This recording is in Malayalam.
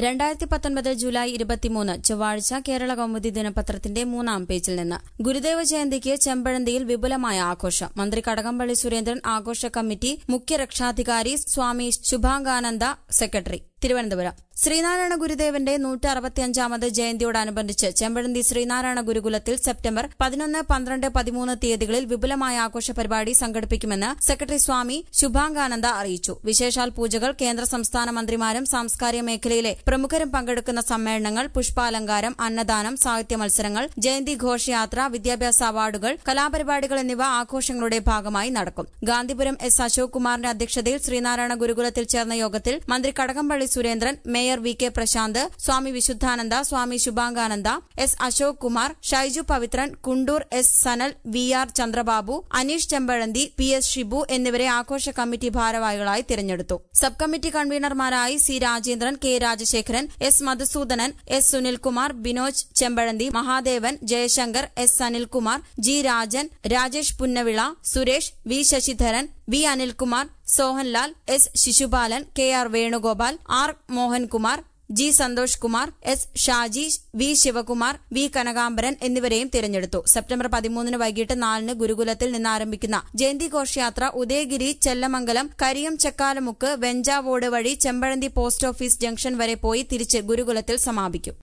രണ്ടായിരത്തി പത്തൊൻപത് ജൂലൈ ഇരുപത്തിമൂന്ന് ചൊവ്വാഴ്ച കേരള കൗമുദി ദിനപത്രത്തിന്റെ മൂന്നാം പേജിൽ നിന്ന് ഗുരുദേവ ജയന്തിക്ക് ചെമ്പഴന്തിയിൽ വിപുലമായ ആഘോഷം മന്ത്രി കടകംപള്ളി സുരേന്ദ്രൻ ആഘോഷ കമ്മിറ്റി മുഖ്യ രക്ഷാധികാരി സ്വാമി ശുഭാംഗാനന്ദ സെക്രട്ടറി തിരുവനന്തപുരം ശ്രീനാരായണ ഗുരുദേവന്റെ നൂറ്റി അറുപത്തിയഞ്ചാമത് ജയന്തിയോടനുബന്ധിച്ച് ചെമ്പഴന്തി ശ്രീനാരായണ ഗുരുകുലത്തിൽ സെപ്റ്റംബർ പതിനൊന്ന് പന്ത്രണ്ട് പതിമൂന്ന് തീയതികളിൽ വിപുലമായ ആഘോഷ പരിപാടി സംഘടിപ്പിക്കുമെന്ന് സെക്രട്ടറി സ്വാമി ശുഭാംഗാനന്ദ അറിയിച്ചു വിശേഷാൽ പൂജകൾ കേന്ദ്ര സംസ്ഥാന മന്ത്രിമാരും സാംസ്കാരിക മേഖലയിലെ പ്രമുഖരും പങ്കെടുക്കുന്ന സമ്മേളനങ്ങൾ പുഷ്പാലങ്കാരം അന്നദാനം സാഹിത്യ മത്സരങ്ങൾ ജയന്തി ഘോഷയാത്ര വിദ്യാഭ്യാസ അവാർഡുകൾ കലാപരിപാടികൾ എന്നിവ ആഘോഷങ്ങളുടെ ഭാഗമായി നടക്കും ഗാന്ധിപുരം എസ് അശോക് കുമാറിന്റെ അധ്യക്ഷതയിൽ ശ്രീനാരായണ ഗുരുകുലത്തിൽ ചേർന്ന യോഗത്തിൽ മന്ത്രി Kadakampally Surendran mayor V K Prasanth Swami Vishuddhananda Swami Shubhangananda S Ashok Kumar Shaiju Pavithran Kundoor S Sanal V R Chandrababu Aneesh Chempazhanthy P S Shibu എന്നിവരെ ആഘോഷ കമ്മിറ്റി ഭാരവാഹികളായി തിരഞ്ഞെടുത്തു സബ് കമ്മിറ്റി കൺവീനർമാരായി C Rajendran K Rajasekharan S Madhusoodanan S Sunilkumar Binoj Chempazhanthy Mahadevan Jayashankar S Sanilkumar G Rajan Rajesh Punnavila Suresh V Sasidharan V Anilkumar Sohanlal S Sisupalan K R Venugopal R Mohankumar G Santhosh Kumar S Shaji V Sivakumar V Kanakambaran എന്നിവരെയും തിരഞ്ഞെടുത്തു സെപ്റ്റംബർ പതിമൂന്നിന് വൈകിട്ട് നാലിന് ഗുരുകുലത്തിൽ നിന്ന് ആരംഭിക്കുന്ന ജയന്തി ഘോഷയാത്ര ഉദയഗിരി ചെല്ലമംഗലം കരിയം ചക്കാലമുക്ക് വെഞ്ചാവോട് വഴി ചെമ്പഴന്തി പോസ്റ്റ് ഓഫീസ് ജംഗ്ഷൻ വരെ പോയി തിരിച്ച് ഗുരുകുലത്തിൽ സമാപിക്കും